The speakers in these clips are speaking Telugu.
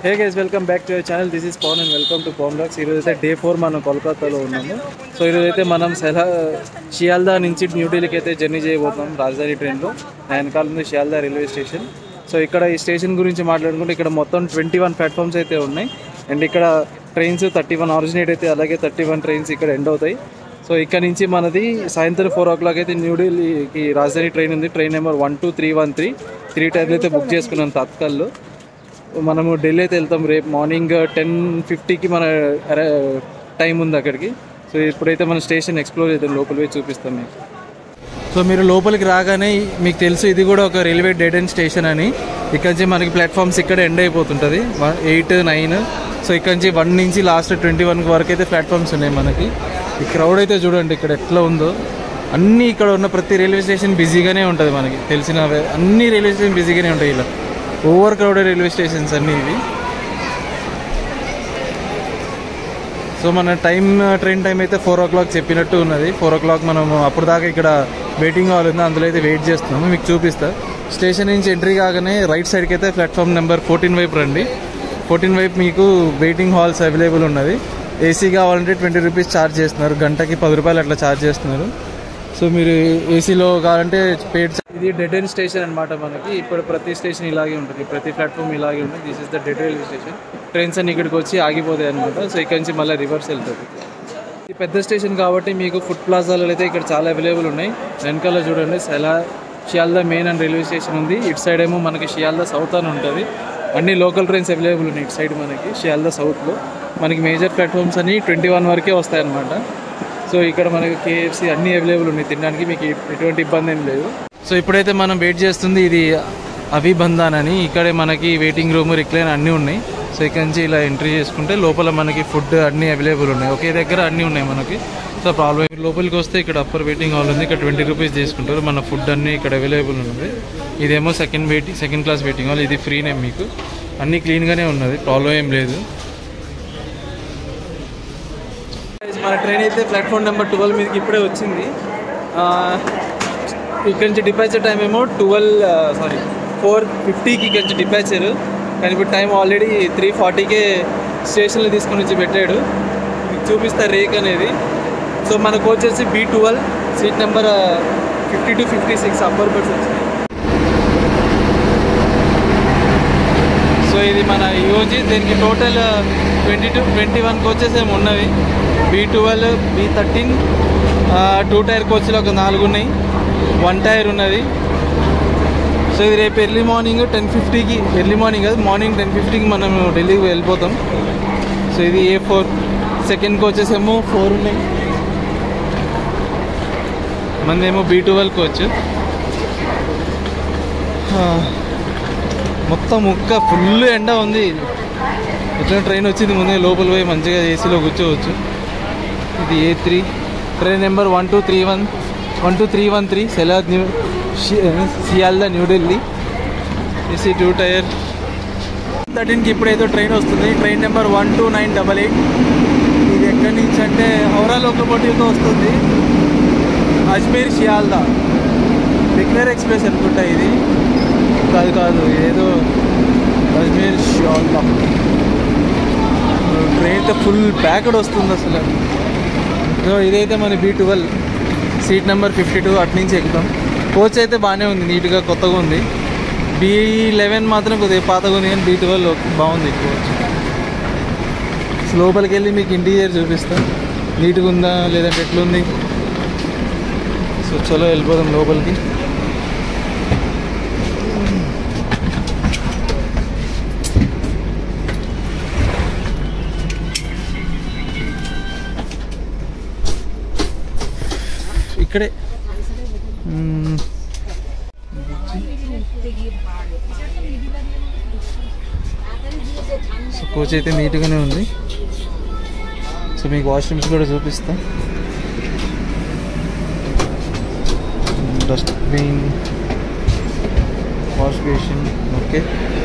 Hey guys welcome back to your channel this is Pavan and welcome to Pavan blogs ఈరోజు అయితే డే ఫోర్ మనం కోల్కతాలో ఉన్నాము సో ఈరోజు అయితే మనం సెలా షియాల్దా నుంచి న్యూఢిల్లీకి అయితే జర్నీ చేయబోతున్నాం రాజధాని ట్రైన్లో వెనకాల ఉంది షియాల్దా రైల్వే స్టేషన్ సో ఇక్కడ ఈ స్టేషన్ గురించి మాట్లాడుకుంటే ఇక్కడ మొత్తం ట్వంటీ వన్ ప్లాట్ఫామ్స్ అయితే ఉన్నాయి అండ్ ఇక్కడ ట్రైన్స్ థర్టీ వన్ ఆరిజినేట్ అయితే అలాగే థర్టీ వన్ ట్రైన్స్ ఇక్కడ ఎండ్ అవుతాయి సో ఇక్కడ నుంచి మనది సాయంత్రం ఫోర్ ఓ క్లాక్ అయితే న్యూఢిల్లీకి రాజధాని ట్రైన్ ఉంది train number one two three one three three టైర్లు అయితే బుక్ చేసుకున్నాం తత్కాల్లో మనము ఢిల్లీ అయితే వెళ్తాం రేపు మార్నింగ్ టెన్ ఫిఫ్టీకి మన టైం ఉంది అక్కడికి సో ఇప్పుడైతే మన స్టేషన్ ఎక్స్ప్లోర్ చేద్దాం లోపల పోయి చూపిస్తాం మీకు సో మీరు లోపలికి రాగానే మీకు తెలుసు ఇది కూడా ఒక రైల్వే డెడ్ ఎండ్ స్టేషన్ అని ఇక్కడ నుంచి మనకి ప్లాట్ఫామ్స్ ఇక్కడ ఎండ్ అయిపోతుంటుంది ఎయిట్ నైన్ సో ఇక్కడ నుంచి వన్ నుంచి లాస్ట్ ట్వంటీ వన్ వరకు అయితే ప్లాట్ఫామ్స్ ఉన్నాయి మనకి ఈ క్రౌడ్ అయితే చూడండి ఇక్కడ ఎట్లా ఉందో అన్నీ ఇక్కడ ఉన్న ప్రతి రైల్వే స్టేషన్ బిజీగానే ఉంటుంది మనకి తెలిసిన అన్ని రైల్వే స్టేషన్ బిజీగానే ఉంటాయి ఇలా ఓవర్ క్రౌడెడ్ రైల్వే స్టేషన్స్ అన్నీ ఇవి సో మన టైం ట్రైన్ టైం అయితే ఫోర్ ఓ క్లాక్ చెప్పినట్టు ఉన్నది ఫోర్ ఓ క్లాక్ మనం అప్పుడు దాకా ఇక్కడ వెయిటింగ్ హాల్ ఉంది అందులో అయితే వెయిట్ చేస్తున్నాము మీకు చూపిస్తా స్టేషన్ నుంచి ఎంట్రీ కాగానే రైట్ సైడ్కి అయితే ప్లాట్ఫామ్ నెంబర్ ఫోర్టీన్ వైపు రండి ఫోర్టీన్ వైపు మీకు వెయిటింగ్ హాల్స్ అవైలబుల్ ఉన్నది ఏసీ కావాలంటే ట్వంటీ రూపీస్ ఛార్జ్ చేస్తున్నారు గంటకి పది రూపాయలు అట్లా ఛార్జ్ చేస్తున్నారు సో మీరు ఏసీలో కావాలంటే పేడ్ ఇది డెడ్ ఎండ్ స్టేషన్ అనమాట మనకి ఇప్పుడు ప్రతి స్టేషన్ ఇలాగే ఉంటుంది ప్రతి ప్లాట్ఫామ్ ఇలాగే ఉంటుంది this is the dead railway station trains అన్ని ఇక్కడికి వచ్చి ఆగిపోతాయి అనమాట సో ఇక్కడ నుంచి మళ్ళీ రివర్స్ వెళ్తుంది ఇది పెద్ద స్టేషన్ కాబట్టి మీకు ఫుడ్ ప్లాజాలు అయితే ఇక్కడ చాలా అవైలబుల్ ఉన్నాయి వెనకాల చూడండి సెలా Sealdah main and railway station ఉంది ఇటు సైడ్ ఏమో మనకి షియాల్దా సౌత్ అని ఉంటుంది అన్ని లోకల్ ట్రైన్స్ అవైలబుల్ ఉన్నాయి ఇటు సైడ్ మనకి షియాల్దా సౌత్లో మనకి మేజర్ ప్లాట్ఫామ్స్ అన్ని ట్వంటీ వన్ వరకే వస్తాయన్నమాట సో ఇక్కడ మనకి కేఎఫ్సి అన్నీ అవైలబుల్ ఉన్నాయి తినడానికి మీకు ఎటువంటి ఇబ్బంది ఏం లేదు సో ఇప్పుడైతే మనం వెయిట్ చేస్తుంది ఇది అభిబంధాన్ అని ఇక్కడే మనకి వెయిటింగ్ రూమ్ రిక్లైన్ అన్నీ ఉన్నాయి సో ఇక్కడ నుంచి ఇలా ఎంట్రీ చేసుకుంటే లోపల మనకి ఫుడ్ అన్నీ అవైలబుల్ ఉన్నాయి ఒకే దగ్గర అన్నీ ఉన్నాయి మనకి సో ప్రాబ్లం లోపలికి వస్తే ఇక్కడ అప్పర్ వెయిటింగ్ హాల్ ఉంది ఇక్కడ ట్వంటీ రూపీస్ తీసుకుంటారు మన ఫుడ్ అన్నీ ఇక్కడ అవైలబుల్ ఉన్నది ఇదేమో second waiting second class waiting hall ఇది ఫ్రీనే మీకు అన్నీ క్లీన్గానే ఉన్నది ప్రాబ్లం ఏం లేదు మన ట్రైన్ అయితే ప్లాట్ఫామ్ నెంబర్ ట్వెల్వ్ మీదకి ఇప్పుడే వచ్చింది ఆ, ఇక్కడ నుంచి డిపాచర్ టైం ఏమో ట్వెల్వ్ సారీ ఫోర్ ఫిఫ్టీకి ఇక్కడ నుంచి డిపాచర్ కానీ ఇప్పుడు టైం ఆల్రెడీ త్రీ ఫార్టీకే స్టేషన్లో తీసుకొని వచ్చి పెట్టాడు మీకు చూపిస్తా రేక్ అనేది సో మనకు వచ్చేసి B twelve seat number fifty two fifty six upper berths వచ్చినాయి సో ఇది మన యూజీ దీనికి total twenty two twenty one coaches ఏమి ఉన్నవి B twelve B thirteen two tier కోచ్లు ఒక నాలుగు ఉన్నాయి వన్ టైర్ ఉన్నది సో ఇది రేపు ఎర్లీ మార్నింగ్ టెన్ ఫిఫ్టీకి ఎర్లీ మార్నింగ్ కాదు మార్నింగ్ టెన్ ఫిఫ్టీకి మనం ఢిల్లీకి వెళ్ళిపోతాం సో ఇది ఏ ఫోర్ సెకండ్ కోచెస్ ఏమో ఫోర్ ఉన్నాయి మందేమో బీ ట్వెల్వ్ కోచ్ మొత్తం ముక్క ఫుల్ ఎండ ఉంది వచ్చిన ట్రైన్ వచ్చింది ముందే లోపల పోయి మంచిగా ఏసీలో కూర్చోవచ్చు ఇది ఏ three train number one two three one one two three one three సెలాద్ new సియాల్దా New Delhi AC two tier థర్టీన్కి ఇప్పుడైతే ట్రైన్ వస్తుంది train number one two nine double eight ఇది ఎక్కడి నుంచి అంటే హౌరా లోకోమోటివ్తో వస్తుంది అజ్మీర్ షియాల్దా బిగ్నర్ ఎక్స్ప్రెస్ అనుకుంటా ఇది కాదు కాదు ఏదో అజ్మీర్ షియాల్దా ట్రైన్ అయితే ఫుల్ ప్యాకెడ్ వస్తుంది అసలు సో ఇదైతే మన B twelve seat number fifty two అటు నుంచి ఎక్కుతాం కోచ్ అయితే బాగానే ఉంది నీట్గా కొత్తగా ఉంది బీ లెవెన్ మాత్రం కొద్దిగా పాతగా ఉంది కానీ బీ ట్వెల్వ్ బాగుంది కోచ్ లోపలికి వెళ్ళి మీకు ఇంటీరియర్ చూపిస్తా నీట్గా ఉందా లేదంటే ఎట్లుంది సో చలో వెళ్ళిపోదాం లోపలికి ఇక్కడే మ్మ్. సో కోచ్ అయితే నీట్గానే ఉంది సో మీకు వాష్రూమ్స్ కూడా చూపిస్తా dustbin wash basin okay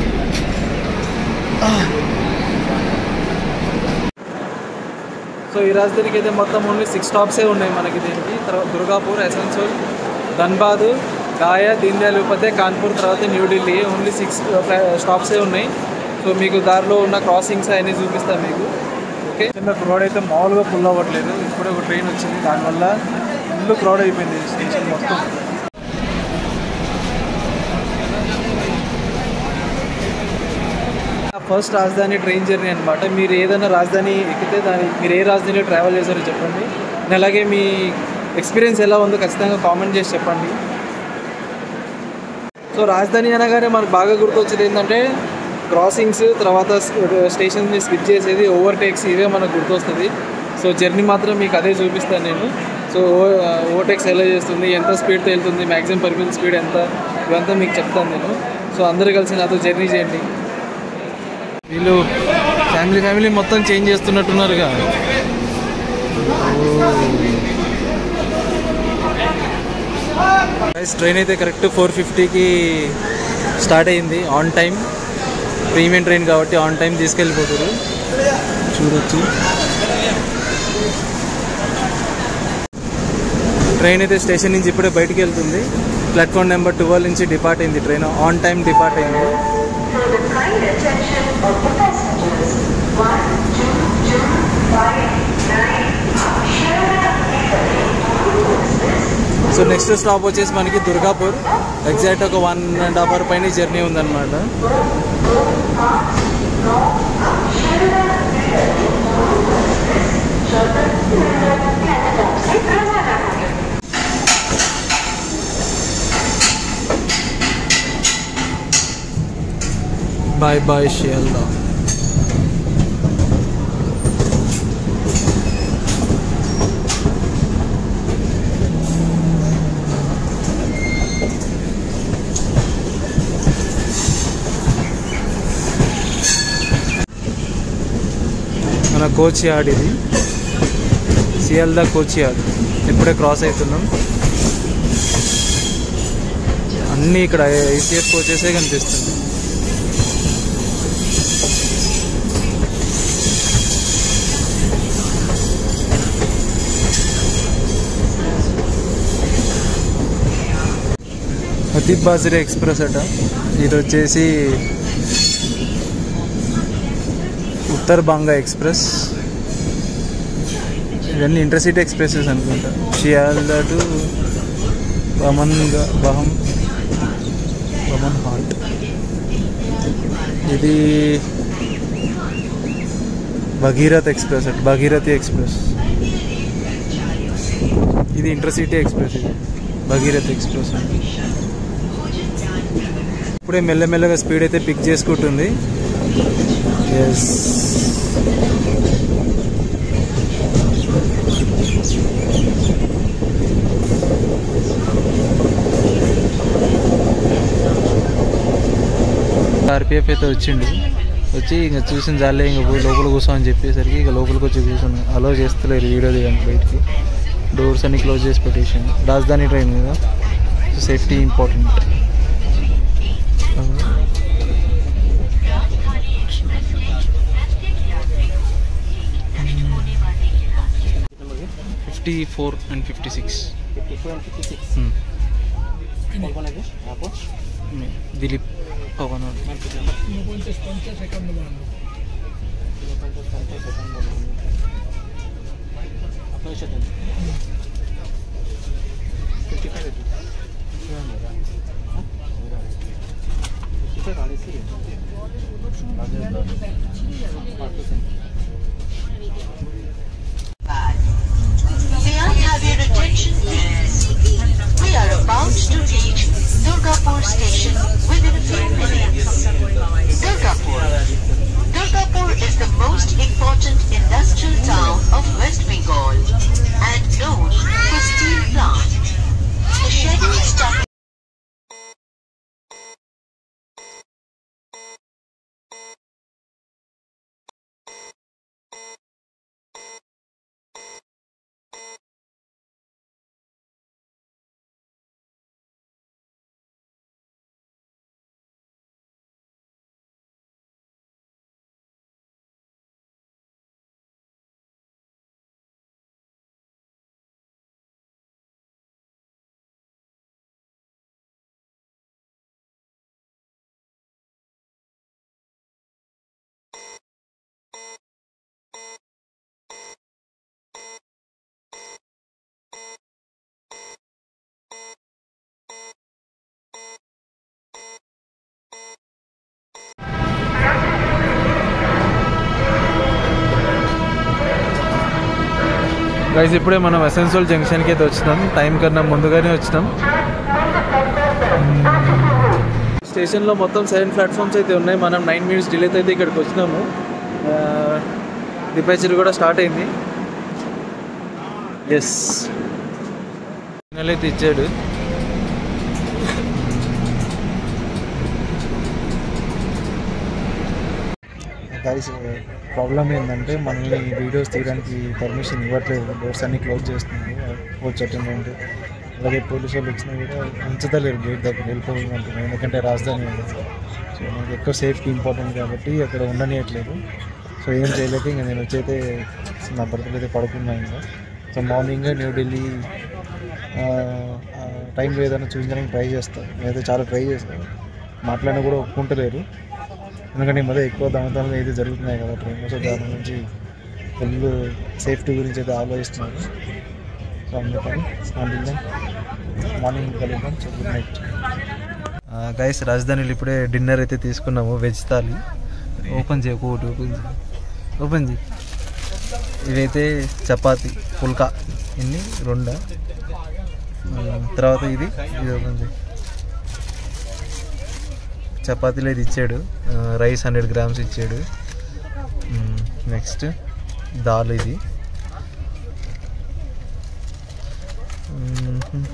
so ఈ రాజధానికి అయితే మొత్తం ఓన్లీ సిక్స్ స్టాప్సే ఉన్నాయి మనకి దీనికి తర్వాత దుర్గాపూర్ ఎసెన్సోల్ ధన్బాద్ గాయా దీన్ దయాల్ ఉపాధ్యాయ కాన్పూర్ తర్వాత న్యూఢిల్లీ ఓన్లీ సిక్స్ స్టాప్సే ఉన్నాయి సో మీకు దారిలో ఉన్న క్రాసింగ్స్ అవన్నీ చూపిస్తాను మీకు ఓకే చిన్న క్రౌడ్ అయితే మామూలుగా ఫుల్ అవ్వట్లేదు ఇప్పుడే ఒక ట్రైన్ వచ్చింది దానివల్ల ఫుల్ క్రౌడ్ అయిపోయింది స్టేషన్ మొత్తం ఫస్ట్ రాజధాని ట్రైన్ జర్నీ అనమాట మీరు ఏదైనా రాజధాని ఎక్కితే దాని మీరు ఏ రాజధానిలో ట్రావెల్ చేశారో చెప్పండి And అలాగే మీ ఎక్స్పీరియన్స్ ఎలా ఉందో ఖచ్చితంగా కామెంట్ చేసి చెప్పండి సో రాజధాని అనగానే మనకు బాగా గుర్తొచ్చేది ఏంటంటే క్రాసింగ్స్ తర్వాత స్టేషన్ని స్కిప్ చేసేది ఓవర్టేక్స్ ఇవే మనకు గుర్తొస్తుంది సో జర్నీ మాత్రం మీకు అదే చూపిస్తాను నేను సో ఓవర్టేక్స్ ఎలా చేస్తుంది ఎంత స్పీడ్తో వెళ్తుంది మ్యాక్సిమం పర్మిషన్ స్పీడ్ ఎంత ఇవంతా మీకు చెప్తాను నేను సో అందరూ కలిసి నాతో జర్నీ చేయండి వీళ్ళు ఫ్యామిలీ ఫ్యామిలీ మొత్తం చేంజ్ చేస్తున్నట్టున్నారుగా ట్రైన్ అయితే కరెక్ట్ ఫోర్ ఫిఫ్టీకి స్టార్ట్ అయింది ఆన్ టైం ప్రీమియం ట్రైన్ కాబట్టి ఆన్ టైం తీసుకెళ్ళిపోతారు చూడొచ్చు ట్రైన్ అయితే స్టేషన్ నుంచి ఇప్పుడే బయటికి వెళ్తుంది ప్లాట్ఫామ్ నెంబర్ ట్వెల్వ్ నుంచి డిపార్ట్ అయింది ట్రైన్ ఆన్ టైం డిపార్ట్ అయింది For the kind attention of the passengers, 1, 2, 2, 5, 9, Sharada so next stop వచ్చేసి మనకి దుర్గాపూర్ ఎగ్జాక్ట్ ఒక వన్ అండ్ హాఫ్ అవర్ పైన జర్నీ ఉందన్నమాట బాయ్ బాయ్ షియల్దా మన కోచ్ యార్డ్ ఇది సియల్దా కోచ్ యార్డ్ ఇప్పుడే క్రాస్ అవుతున్నాం అన్నీ ఇక్కడ ఐసీఎఫ్ కోచెసే కనిపిస్తుంది అదీప్ బాజరీ ఎక్స్ప్రెస్ అట ఇది వచ్చేసి ఉత్తర్ బంగా ఎక్స్ప్రెస్ ఇవన్నీ ఇంటర్సిటీ ఎక్స్ప్రెసెస్ అనుకుంటా షియాల్దా టు బమన్ బహం బమన్ హాట్ ఇది భగీరథ్ ఎక్స్ప్రెస్ అట్ భగీరథి ఎక్స్ప్రెస్ ఇది ఇంటర్సిటీ ఎక్స్ప్రెస్ ఇది భగీరథ్ ఎక్స్ప్రెస్ అండి ఇప్పుడే మెల్లమెల్లగా స్పీడ్ అయితే పిక్ చేసుకుంటుంది ఎస్ ఆర్పిఎఫ్ అయితే వచ్చిండు వచ్చి ఇంకా చూసిన జాలే ఇంకా పోయి లోపల కూర్చో అని చెప్పేసరికి ఇక లోపలికి వచ్చి కూర్చుని అలో చేస్తలేరు వీడియో తీయడానికి బయటికి డోర్స్ అన్ని క్లోజ్ చేసి పెట్టేసాను రాజధాని ట్రైన్ కదా safety important fifty four and fifty six Dilip Pawan May I have your attention, please? We are about to reach Durgapur station within a few minutes. Durgapur. Durgapur is the most important industrial town of West Bengal and known for steel plant. The scheduled stop guys ఇప్పుడే మనం అసెన్సోల్ జంక్షన్కి అయితే వచ్చినాం టైం కన్నా ముందుగానే వచ్చినాం స్టేషన్లో మొత్తం సెవెన్ ప్లాట్ఫామ్స్ అయితే ఉన్నాయి మనం నైన్ మినిట్స్ డిలే అయితే ఇక్కడికి వచ్చినాము డిపాచర్ కూడా స్టార్ట్ అయింది ఎస్ సిగ్నల్ అయితే ఇచ్చాడు గైస్ ప్రాబ్లం ఏంటంటే మనల్ని వీడియోస్ తీయడానికి పర్మిషన్ ఇవ్వట్లేదు డోర్స్ అన్ని క్లోజ్ చేస్తున్నారు కోచ్ అటెండెంట్ అలాగే పోలీసు వాళ్ళు వచ్చినా కూడా ఉంచుతలేరు గేట్ దగ్గర వెళ్ళిపోమంటున్నారు ఎందుకంటే రాజధాని ఉంది సో నాకు ఎక్కువ సేఫ్టీ ఇంపార్టెంట్ కాబట్టి అక్కడ ఉండనియట్లేదు సో ఏం చేయలేక ఇంకా నేను వచ్చైతే నా బర్త్డే అయితే పడుకున్నా ఇంకా సో మార్నింగ్ న్యూఢిల్లీ టైంలో ఏదైనా చూపించడానికి ట్రై చేస్తాను నేనైతే చాలా ట్రై చేస్తాను మాట్లాడినా కూడా ఒప్పుకుంటలేరు ఎందుకంటే ఈ మధ్య ఎక్కువ దొంగతనాలు అయితే జరుగుతున్నాయి కదా ట్రైన్లో సో దాని గురించి ఫుల్ సేఫ్టీ గురించి అయితే ఆలోచిస్తున్నాను సో అందుకని అందుకని మార్నింగ్ కలుద్దాం సో గుడ్ నైట్ గైస్ రాజధానిలో ఇప్పుడే డిన్నర్ అయితే తీసుకున్నాము వెజ్ థాలి ఓపెన్ చేయ ఒకటి ఓపెన్ చేయి ఓపెన్ చేయి ఇవైతే చపాతి పుల్కా ఇన్ని రెండా ఉమ్, తర్వాత ఇది ఇది ఓపెన్ చేయి చపాతీలో ఇది ఇచ్చాడు ఆ, రైస్ హండ్రెడ్ గ్రామ్స్ ఇచ్చాడు ఉమ్, నెక్స్ట్ దాల్ ఇది ఉమ్,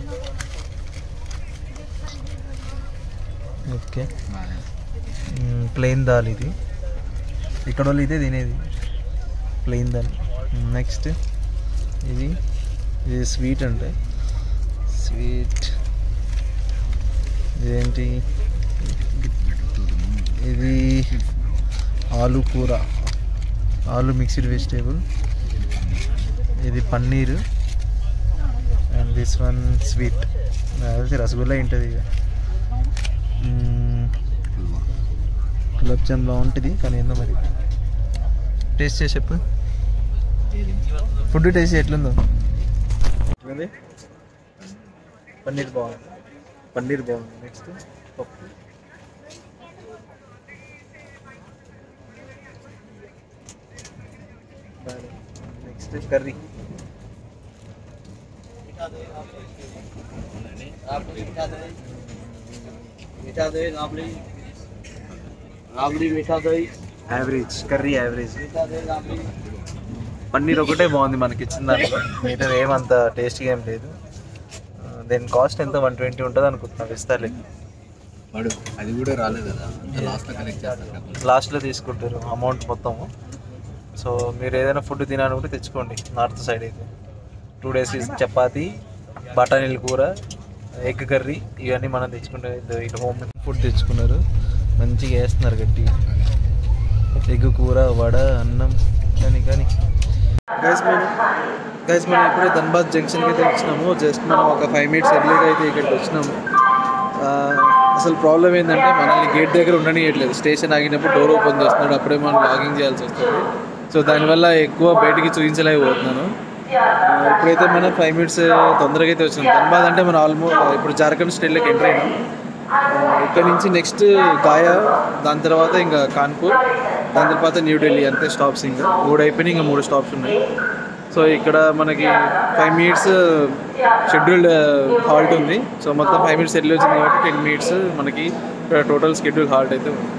ఓకే ప్లెయిన్ దాల్ ఇది ఇక్కడ వాళ్ళు ఇదే తినేది ప్లెయిన్ దాల్ నెక్స్ట్ ఇది ఇది స్వీట్ అంటే స్వీట్ ఇదేంటి ఇది ఆలు కూర ఆలు మిక్స్డ్ వెజిటేబుల్ ఇది paneer and this one sweet అది రసగుల్లా ఉంటుంది ఇక మ్మ్. గులాబ్ జామ్ బాగుంటుంది కానీ ఏందో మరి టేస్ట్ చేసి చెప్పు ఫుడ్ టేస్ట్ ఎట్లుందో ఎట్లుంది పన్నీర్ బాగుంది పన్నీర్ బాగుంది నెక్స్ట్ పప్పు నెక్స్ట్ కర్రీ मीठा दही राबड़ी राबड़ी मीठा दही యావరేజ్ కర్రీ యావరేజ్ मीठा दही राबड़ी పన్నీర్ ఒకటే బాగుంది మనకి ఇచ్చిన దాంట్లో మిగతా ఏమంత టేస్ట్గా ఏం లేదు ఆ, దీని కాస్ట్ ఎంత వన్ ట్వంటీ ఉంటుంది అనుకుంటున్నాను ఇస్తాలే వాడు అది కూడా రాలేదు కదా అంత లాస్ట్లో కనెక్ట్ చేస్తాడు లాస్ట్లో తీసుకుంటారు అమౌంట్ మొత్తము సో మీరు ఏదైనా ఫుడ్ తినాలనుకుంటే తెచ్చుకోండి నార్త్ సైడ్ అయితే టూ డేస్ చపాతి బఠానీల కూర ఎగ్ కర్రీ ఇవన్నీ మనం తెచ్చుకుంటే ఇట్లా హోమ్ ఫుడ్ తెచ్చుకున్నారు మంచిగా వేస్తున్నారు గట్టి ఎగ్ కూర వడ అన్నం కానీ కానీ గైస్ మనం గైస్ మనం ఇప్పుడే ధన్బాద్ జంక్షన్కి అయితే వచ్చినాము జస్ట్ మనం ఒక ఫైవ్ మినిట్స్ ఎర్లీగా అయితే ఇక్కడికి వచ్చినాము ఆ, అసలు ప్రాబ్లం ఏంటంటే మనల్ని గేట్ దగ్గర ఉండనియట్లేదు స్టేషన్ ఆగినప్పుడు డోర్ ఓపెన్ చేస్తున్నాడు అప్పుడే మనం లాగింగ్ చేయాల్సి వస్తుంది సో దానివల్ల ఎక్కువ బయటికి చూపించలేకపోతున్నాను ఆ, ఇప్పుడైతే మనం ఫైవ్ మినిట్స్ తొందరగా అయితే వచ్చినాం ధన్బాద్ అంటే మనం ఆల్మోస్ట్ ఇప్పుడు జార్ఖండ్ స్టేట్లోకి ఎంటర్ అయినాం ఆ, ఇక్కడ నుంచి నెక్స్ట్ గాయా దాని తర్వాత ఇంకా కాన్పూర్ దాని తర్వాత న్యూఢిల్లీ అంతే స్టాప్స్ ఇంకా మూడు అయిపోయినాయి ఇంకా మూడు స్టాప్స్ ఉన్నాయి సో ఇక్కడ మనకి ఫైవ్ మినిట్స్ షెడ్యూల్డ్ హాల్ట్ ఉంది సో మొత్తం ఫైవ్ మినిట్స్ వెళ్ళి వచ్చింది కాబట్టి టెన్ మినిట్స్ మనకి ఇక్కడ టోటల్ షెడ్యూల్ హాల్ట్ అయితే ఉంది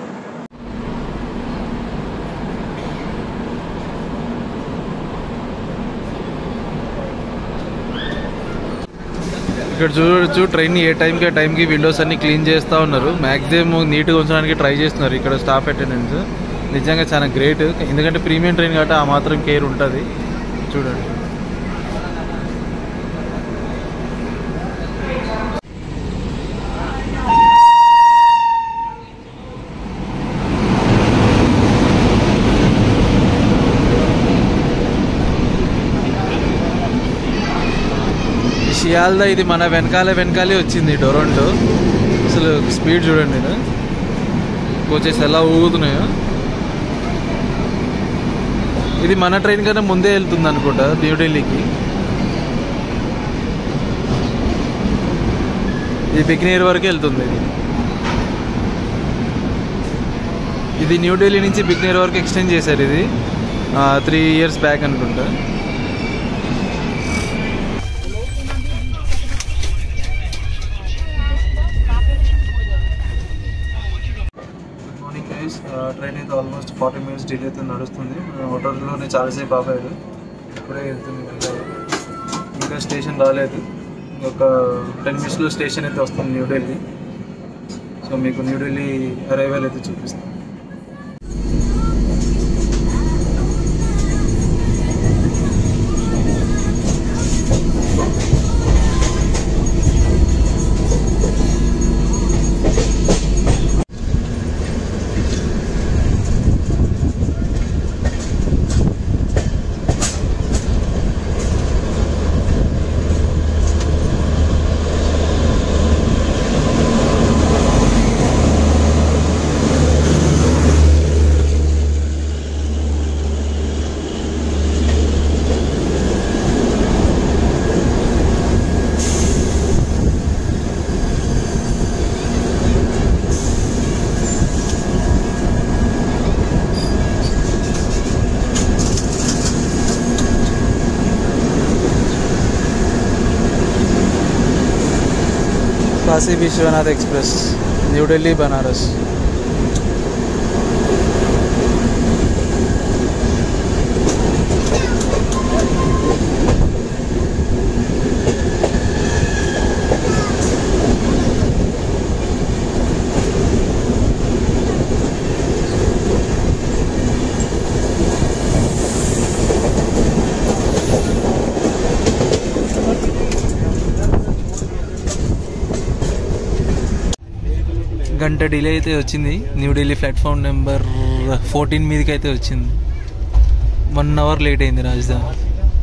ఇక్కడ చూడొచ్చు ట్రైన్ ఏ టైంకి ఆ టైంకి విండోస్ అన్ని క్లీన్ చేస్తూ ఉన్నారు మ్యాక్సిమం నీట్గా ఉంచడానికి ట్రై చేస్తున్నారు ఇక్కడ స్టాఫ్ అటెండెన్స్ నిజంగా చాలా గ్రేట్ ఎందుకంటే ప్రీమియం ట్రైన్ కాబట్టి ఆ మాత్రం కేర్ ఉంటుంది చూడండి ఈ షియాల్దా ఇది మన వెనకాల వెనకాలే వచ్చింది టొరంటో అసలు స్పీడ్ చూడండి ఇది కోచెస్ ఎలా ఊగుతున్నాయో ఇది మన ట్రైన్ కన్నా ముందే వెళ్తుంది అనుకుంటా న్యూఢిల్లీకి ఇది బిగ్నేర్ వరకు వెళ్తుంది ఇది ఇది న్యూఢిల్లీ నుంచి బిగ్నేర్ వరకు ఎక్స్టెండ్ చేశారు ఇది త్రీ ఇయర్స్ బ్యాక్ అనుకుంటా ఫార్టీ మినిట్స్ డిలే అయితే నడుస్తుంది హోటల్లోనే చాలాసేపు ఆపాడు ఇప్పుడే వెళ్తుంది మెల్లగా. ఇంకా స్టేషన్ రాలేదు ఒక టెన్ మినిట్స్లో స్టేషన్ అయితే వస్తుంది న్యూఢిల్లీ సో మీకు న్యూఢిల్లీ అరైవల్ అయితే చూపిస్తాను काशी विश्वनाथ एक्सप्रेस न्यू दिल्ली बनारस గంట డిలే అయితే వచ్చింది న్యూఢిల్లీ ప్లాట్ఫామ్ నెంబర్ ఫోర్టీన్ మీదకి అయితే వచ్చింది వన్ అవర్ లేట్ అయింది రాజధాని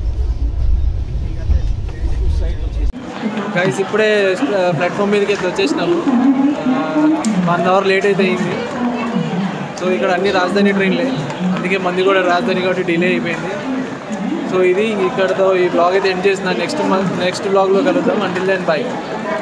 గైస్ ఇప్పుడే ప్లాట్ఫామ్ మీదకి అయితే వచ్చేసినాము వన్ అవర్ లేట్ అయితే అయింది సో ఇక్కడ అన్ని రాజధాని ట్రైన్లే అందుకే మంది కూడా రాజధాని కాబట్టి డిలే అయిపోయింది సో ఇది ఇక్కడతో ఈ బ్లాగ్ అయితే ఎండ్ చేసిన నెక్స్ట్ మంత్ నెక్స్ట్ బ్లాగ్లో కలుద్దాం అంటిల్ దెన్ బై